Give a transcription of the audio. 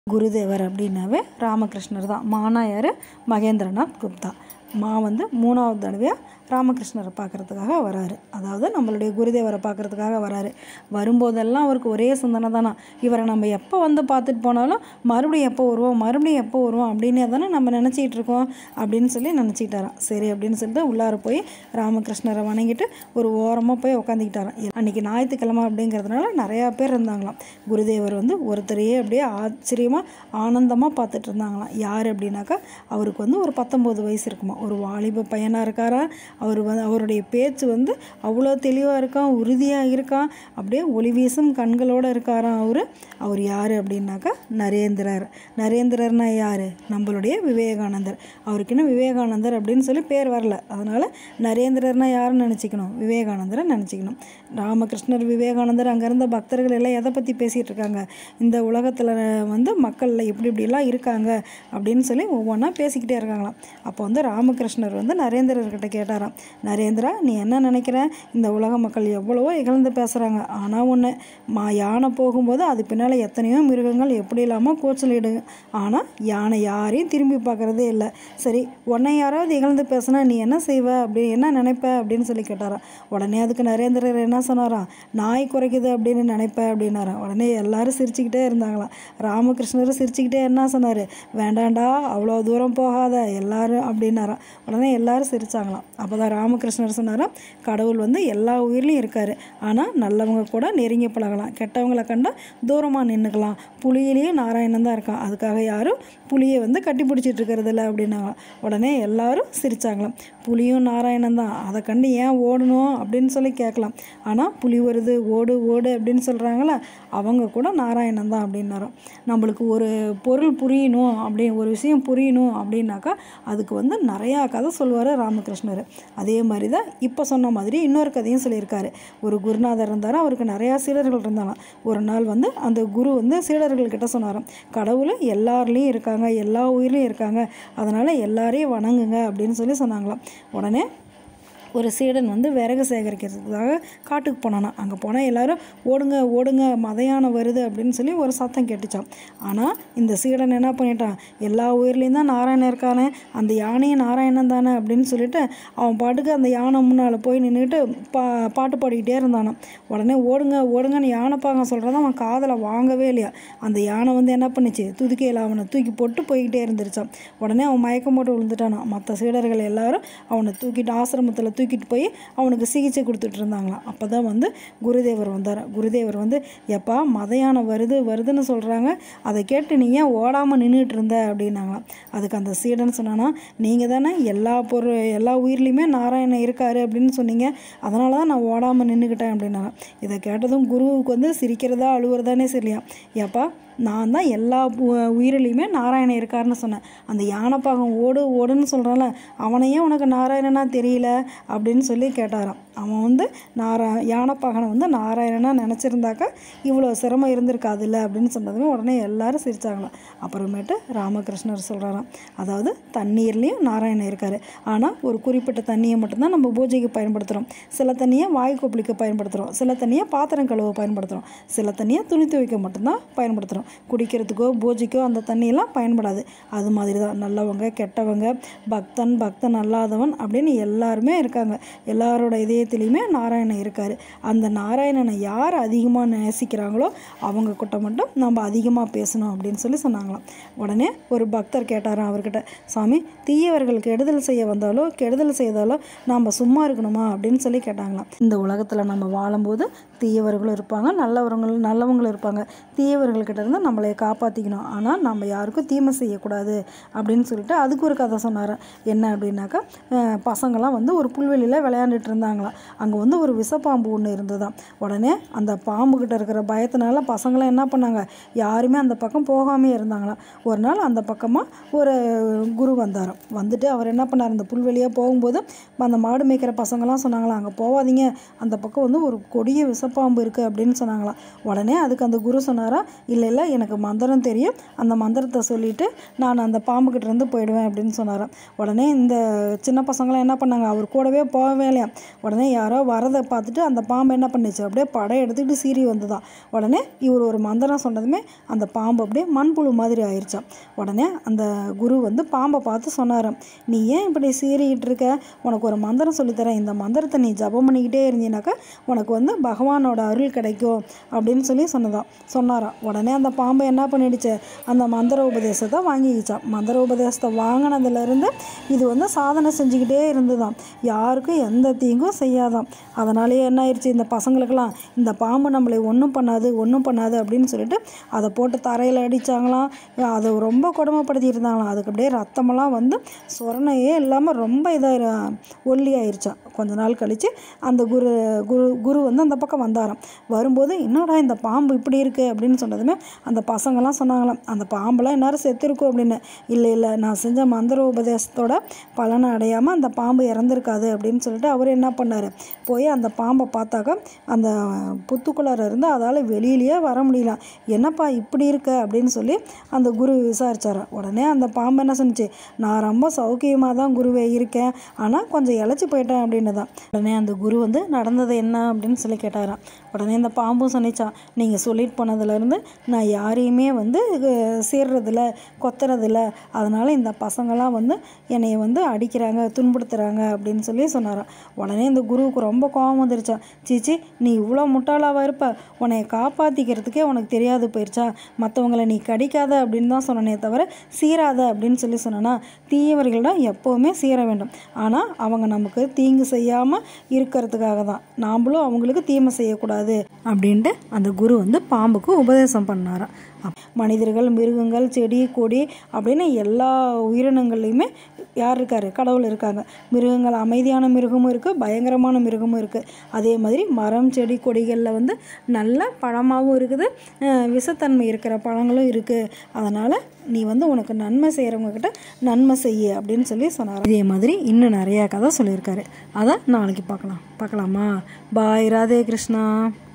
குருதேவர் அப்படின்னாவே ராமகிருஷ்ணர் தான் மானா யார் மகேந்திரநாத் குப்தா மா வந்து மூணாவது தடவையாக ராமகிருஷ்ணரை பார்க்குறதுக்காக வராரு அதாவது நம்மளுடைய குருதேவரை பார்க்குறதுக்காக வராரு வரும்போதெல்லாம் அவருக்கு ஒரே சிந்தனை தானா இவரை நம்ம எப்போ வந்து பார்த்துட்டு போனாலும் மறுபடியும் எப்போ வருவோம் மறுபடியும் எப்போ வருவோம் அப்படின்னே தானே நம்ம நினச்சிட்டு இருக்கோம் அப்படின்னு சொல்லி நினச்சிக்கிட்டாராம் சரி அப்படின்னு சொல்லிட்டு உள்ளார போய் ராமகிருஷ்ணரை வணங்கிட்டு ஒரு ஓரமாக போய் உக்காந்துக்கிட்டாராம் அன்றைக்கி ஞாயிற்றுக்கிழமை அப்படிங்கிறதுனால நிறையா பேர் இருந்தாங்களாம் குருதேவர் வந்து ஒருத்தரையே அப்படியே ஆச்சரியமாக ஆனந்தமாக பார்த்துட்டு இருந்தாங்களாம் யார் அப்படின்னாக்கா அவருக்கு வந்து ஒரு பத்தொம்போது வயசு இருக்குமா ஒரு வாலிப பையனாக இருக்காரா அவர் வந்து அவருடைய பேச்சு வந்து அவ்வளோ தெளிவாக இருக்கான் உறுதியாக இருக்கான் அப்படியே ஒளி வீசும் கண்களோடு இருக்காராம் அவர் அவர் யார் அப்படின்னாக்கா நரேந்திரர் நரேந்திரர்னா யார் நம்மளுடைய விவேகானந்தர் அவருக்கு இன்னும் விவேகானந்தர் அப்படின்னு சொல்லி பேர் வரல அதனால் நரேந்திரர்னா யாருன்னு நினச்சிக்கணும் விவேகானந்தரை நினச்சிக்கணும் ராமகிருஷ்ணர் விவேகானந்தர் அங்கே இருந்த பக்தர்கள் எல்லாம் எதை பற்றி பேசிகிட்டு இருக்காங்க இந்த உலகத்தில் வந்து மக்களில் இப்படி இப்படிலாம் இருக்காங்க அப்படின்னு சொல்லி ஒவ்வொன்றா பேசிக்கிட்டே இருக்காங்களாம் அப்போ வந்து ராமகிருஷ்ணர் வந்து நரேந்திரர்கிட்ட கேட்டாராம் நரேந்திரா நீ என்ன நினைக்கிற இந்த உலக மக்கள் எவ்வளவோ இகழ்ந்து பேசுகிறாங்க ஆனால் ஒன்று மா யானை போகும்போது அது பின்னால் எத்தனையோ மிருகங்கள் எப்படி இல்லாமல் கூச்சலிடுங்க ஆனால் யானை யாரையும் திரும்பி பார்க்குறதே இல்லை சரி உன்னை யாராவது இகழ்ந்து பேசுனா நீ என்ன செய்வ அப்படி என்ன நினைப்ப அப்படின்னு சொல்லி கேட்டாராம் உடனே அதுக்கு நரேந்திரர் என்ன சொன்னாராம் நாய் குறைக்குது அப்படின்னு நினைப்பேன் அப்படின்னாராம் உடனே எல்லாரும் சிரிச்சுக்கிட்டே இருந்தாங்களாம் ராமகிருஷ்ணரும் சிரிச்சுக்கிட்டே என்ன சொன்னார் வேண்டாண்டா அவ்வளோ தூரம் போகாத எல்லாரும் அப்படின்னாராம் உடனே எல்லாரும் சிரிச்சாங்களாம் அப்போ தான் ராமகிருஷ்ணர் சொன்னாராம் கடவுள் வந்து எல்லா உயிர்லையும் இருக்கார் ஆனால் நல்லவங்க கூட நெருங்கி பழகலாம் கெட்டவங்களை கண்டால் தூரமாக நின்றுக்கலாம் புலியிலேயும் நாராயணன் தான் இருக்கான் அதுக்காக யாரும் புலியை வந்து கட்டி பிடிச்சிட்டு இருக்கிறதில்ல அப்படின்னாங்க உடனே எல்லாரும் சிரிச்சாங்களாம் புலியும் நாராயணன் தான் அதை கண்டு ஏன் ஓடணும் அப்படின்னு சொல்லி கேட்கலாம் ஆனால் புலி வருது ஓடு ஓடு அப்படின்னு சொல்கிறாங்களா அவங்க கூட நாராயணன் தான் அப்படின்னாராம் நம்மளுக்கு ஒரு பொருள் புரியணும் அப்படி ஒரு விஷயம் புரியணும் அப்படின்னாக்கா அதுக்கு வந்து நிறையா கதை சொல்லுவார் ராமகிருஷ்ணர் அதே மாதிரி தான் இப்போ சொன்ன மாதிரி இன்னொரு கதையும் சொல்லியிருக்காரு ஒரு குருநாதர் இருந்தார் அவருக்கு நிறையா சீடர்கள் இருந்தாலும் ஒரு நாள் வந்து அந்த குரு வந்து சீடர்கள்கிட்ட சொன்னாராம் கடவுள் எல்லார்லேயும் இருக்காங்க எல்லா உயிர்லையும் இருக்காங்க அதனால் எல்லாரையும் வணங்குங்க அப்படின்னு சொல்லி சொன்னாங்களாம் உடனே ஒரு சீடன் வந்து விறகு சேகரிக்கிறதுக்காக காட்டுக்கு போனானா அங்கே போனால் எல்லாரும் ஓடுங்க ஓடுங்க மதையான வருது அப்படின்னு சொல்லி ஒரு சத்தம் கேட்டுச்சான் ஆனால் இந்த சீடன் என்ன பண்ணிட்டான் எல்லா உயிர்லேயும் தான் நாராயணன் இருக்கானே அந்த யானையும் நாராயணன் தானே அப்படின்னு சொல்லிட்டு அவன் பாட்டுக்கு அந்த யானை முன்னால் போய் நின்றுட்டு பா பாட்டு பாடிக்கிட்டே இருந்தானான் உடனே ஓடுங்க ஓடுங்கன்னு யானைப்பாங்க சொல்கிறத அவன் காதில் வாங்கவே இல்லையா அந்த யானை வந்து என்ன பண்ணுச்சு துதுக்கையில் அவனை தூக்கி போட்டு போய்கிட்டே இருந்துருச்சான் உடனே அவன் மயக்கம் போட்டு விழுந்துட்டானான் மற்ற சீடர்கள் எல்லாரும் அவனை தூக்கிட்டு ஆசிரமத்தில் தூக்கிட்டு போய் அவனுக்கு சிகிச்சை கொடுத்துட்டு இருந்தாங்களாம் அப்போ தான் வந்து குருதேவர் வந்தார் குருதேவர் வந்து எப்பா மதையான வருது வருதுன்னு சொல்கிறாங்க அதை கேட்டு நீ ஏன் ஓடாமல் நின்றுட்டு இருந்த அப்படின்னாங்களாம் அதுக்கு அந்த சீடன் சொன்னானா நீங்கள் தானே எல்லா பொருள் எல்லா உயிர்லேயுமே நாராயணன் இருக்கார் அப்படின்னு சொன்னீங்க அதனால தான் நான் ஓடாமல் நின்றுக்கிட்டேன் அப்படின்னாங்க இதை கேட்டதும் குருவுக்கு வந்து சிரிக்கிறதா அழுவுறதானே சரியா ஏப்பா நான் தான் எல்லா உயிரிலையுமே நாராயணன் இருக்காருன்னு சொன்னேன் அந்த யானைப்பாகம் ஓடு ஓடுன்னு சொல்கிறான்ல அவனையே உனக்கு நாராயணனா தெரியல அப்படின்னு சொல்லி கேட்டாராம் அவன் வந்து நாரா யானைப்பாகனை வந்து நாராயணனாக நினச்சிருந்தாக்கா இவ்வளோ சிரமம் இருந்திருக்காதுல்ல அப்படின்னு சொன்னதுமே உடனே எல்லாரும் சிரித்தாங்களாம் அப்புறமேட்டு ராமகிருஷ்ணர் சொல்கிறாராம் அதாவது தண்ணீர்லேயும் நாராயணன் இருக்கார் ஆனால் ஒரு குறிப்பிட்ட தண்ணியை மட்டும்தான் நம்ம பூஜைக்கு பயன்படுத்துகிறோம் சில தண்ணியை வாய் கொப்பளிக்க பயன்படுத்துகிறோம் சில தண்ணியை பாத்திரம் கழுவ பயன்படுத்துகிறோம் சில தண்ணியை துணி துவைக்க மட்டும்தான் பயன்படுத்துகிறோம் குடிக்கிறதுக்கோ பூஜைக்கோ அந்த தண்ணியெல்லாம் பயன்படாது அது மாதிரி தான் நல்லவங்க கெட்டவங்க பக்தன் பக்தன் அல்லாதவன் அப்படின்னு எல்லாருமே இருக்காங்க எல்லாரோட இதயத்துலேயுமே நாராயணன் இருக்கார் அந்த நாராயணனை யார் அதிகமாக நேசிக்கிறாங்களோ அவங்க கிட்ட மட்டும் நம்ம அதிகமாக பேசணும் அப்படின்னு சொல்லி சொன்னாங்களாம் உடனே ஒரு பக்தர் கேட்டாராம் அவர்கிட்ட சாமி தீயவர்கள் கெடுதல் செய்ய வந்தாலோ கெடுதல் செய்தாலோ நாம் சும்மா இருக்கணுமா அப்படின்னு சொல்லி கேட்டாங்களாம் இந்த உலகத்தில் நம்ம வாழும்போது தீயவர்களும் இருப்பாங்க நல்லவர்களும் நல்லவங்களும் இருப்பாங்க தீயவர்கள்கிட்ட இருந்து நம்மளை காப்பாற்றிக்கணும் ஆனால் நம்ம யாருக்கும் தீமை செய்யக்கூடாது அப்படின்னு சொல்லிட்டு அதுக்கு ஒரு கதை சொன்னார் என்ன அப்படின்னாக்கா பசங்களாம் வந்து ஒரு புல்வெளியில் விளையாண்டுட்டு இருந்தாங்களாம் அங்கே வந்து ஒரு விஷப்பாம்பு ஒன்று இருந்ததாம் உடனே அந்த பாம்புக்கிட்ட இருக்கிற பயத்தினால பசங்களாம் என்ன பண்ணாங்க யாருமே அந்த பக்கம் போகாமே இருந்தாங்களாம் ஒரு நாள் அந்த பக்கமாக ஒரு குரு வந்தாராம் வந்துட்டு அவர் என்ன பண்ணார் அந்த புல்வெளியாக போகும்போது அந்த மாடு மேய்க்கிற பசங்களாம் சொன்னாங்களாம் அங்கே போகாதீங்க அந்த பக்கம் வந்து ஒரு கொடிய விஷ பாம்பு இருக்குது அப்படின்னு சொன்னாங்களாம் உடனே அதுக்கு அந்த குரு சொன்னாரா இல்லை இல்லை எனக்கு மந்திரம் தெரியும் அந்த மந்திரத்தை சொல்லிட்டு நான் அந்த பாம்புக்கிட்ட இருந்து போயிடுவேன் அப்படின்னு சொன்னாராம் உடனே இந்த சின்ன பசங்களாம் என்ன பண்ணாங்க அவர் கூடவே போகவே இல்லையா உடனே யாரோ வரதை பார்த்துட்டு அந்த பாம்பு என்ன பண்ணுச்சு அப்படியே படம் எடுத்துக்கிட்டு சீறி வந்துதான் உடனே இவர் ஒரு மந்திரம் சொன்னதுமே அந்த பாம்பு அப்படியே மண்புழு மாதிரி ஆயிடுச்சாம் உடனே அந்த குரு வந்து பாம்பை பார்த்து சொன்னாராம் நீ ஏன் இப்படி சீறிக்கிட்டு இருக்க உனக்கு ஒரு மந்திரம் சொல்லித்தரேன் இந்த மந்திரத்தை நீ ஜபம் பண்ணிக்கிட்டே இருந்தீனாக்கா உனக்கு வந்து பகவானோட அருள் கிடைக்கும் அப்படின்னு சொல்லி சொன்னதாம் சொன்னாராம் உடனே அந்த பாம்பை என்ன பண்ணிடுச்சு அந்த மந்திர உபதேசத்தை வாங்கிக்கிச்சான் மந்திர உபதேசத்தை வாங்கினதுலேருந்து இது வந்து சாதனை செஞ்சுக்கிட்டே இருந்ததாம் யாருக்கும் எந்த தீங்கும் செய்யாதாம் அதனாலேயே என்ன ஆயிடுச்சு இந்த பசங்களுக்கெல்லாம் இந்த பாம்பு நம்மளை ஒன்றும் பண்ணாது ஒன்றும் பண்ணாது அப்படின்னு சொல்லிட்டு அதை போட்டு தரையில் அடித்தாங்களாம் அதை ரொம்ப கொடுமைப்படுத்தி இருந்தாங்களாம் அதுக்கு அப்படியே ரத்தமெல்லாம் வந்து சொரணையே இல்லாமல் ரொம்ப இதாக ஒல்லி ஆயிடுச்சான் கொஞ்ச நாள் கழித்து அந்த குரு குரு குரு வந்து அந்த பக்கம் வந்தாராம் வரும்போது என்னடா இந்த பாம்பு இப்படி இருக்குது அப்படின்னு சொன்னதுமே அந்த பசங்கள்லாம் சொன்னாங்களாம் அந்த பாம்பெல்லாம் எந்நேரம் செத்துருக்கும் அப்படின்னு இல்லை இல்லை நான் செஞ்ச மந்திர உபதேசத்தோட பலனை அடையாமல் அந்த பாம்பு இறந்துருக்காது அப்படின்னு சொல்லிட்டு அவர் என்ன பண்ணார் போய் அந்த பாம்பை பார்த்தாக்கா அந்த புத்துக்குள்ளார இருந்து அதால் வெளியிலேயே வர முடியல என்னப்பா இப்படி இருக்க அப்படின்னு சொல்லி அந்த குரு விசாரிச்சாராம் உடனே அந்த பாம்பு என்ன சொன்னிச்சு நான் ரொம்ப சௌக்கியமாக தான் குருவே இருக்கேன் ஆனால் கொஞ்சம் இழைச்சி போயிட்டேன் அப்படின்னு தான் உடனே அந்த குரு வந்து நடந்தது என்ன அப்படின்னு சொல்லி கேட்டாராம் உடனே இந்த பாம்பும் சொன்னிச்சான் நீங்கள் சொல்லிட்டு போனதுலேருந்து நான் யாரையுமே வந்து அஹ், சீர்றதில்ல கொத்துறதில்ல அதனால் இந்த பசங்களாம் வந்து என்னைய வந்து அடிக்கிறாங்க துன்புறுத்துறாங்க அப்படின்னு சொல்லி சொன்னாராம் உடனே இந்த குருவுக்கு ரொம்ப கோபம் வந்துருச்சான் சீச்சி நீ இவ்வளோ முட்டாளாவாக இருப்ப உன்னைய காப்பாற்றிக்கிறதுக்கே உனக்கு தெரியாது போயிருச்சா மற்றவங்களை நீ கடிக்காத அப்படின்னு தான் சொன்னனே தவிர சீராத அப்படின்னு சொல்லி சொன்னனா தீயவர்களிடம் எப்போவுமே சீர வேண்டும் ஆனால் அவங்க நமக்கு தீங்கு செய்யாமல் இருக்கிறதுக்காக தான் நாமளும் அவங்களுக்கு தீமை செய்யக்கூடாது அப்படின்ட்டு அந்த குரு வந்து பாம்புக்கு உபதேசம் பண்ணாராம் மனிதர்கள் மிருகங்கள் செடி கொடி அப்படின்னு எல்லா உயிரினங்கள்லையுமே யார் இருக்காரு கடவுள் இருக்காங்க மிருகங்கள் அமைதியான மிருகமும் இருக்குது பயங்கரமான மிருகமும் இருக்குது அதே மாதிரி மரம் செடி கொடிகளில் வந்து நல்ல பழமாகவும் இருக்குது அஹ் விஷத்தன்மை இருக்கிற பழங்களும் இருக்குது அதனால் நீ வந்து உனக்கு நன்மை செய்கிறவங்க கிட்ட நன்மை செய்ய அப்படின்னு சொல்லி சொன்னார் இதே மாதிரி இன்னும் நிறையா கதை சொல்லியிருக்காரு அதை நாளைக்கு பார்க்கலாம் பார்க்கலாமா பாய் ராதே கிருஷ்ணா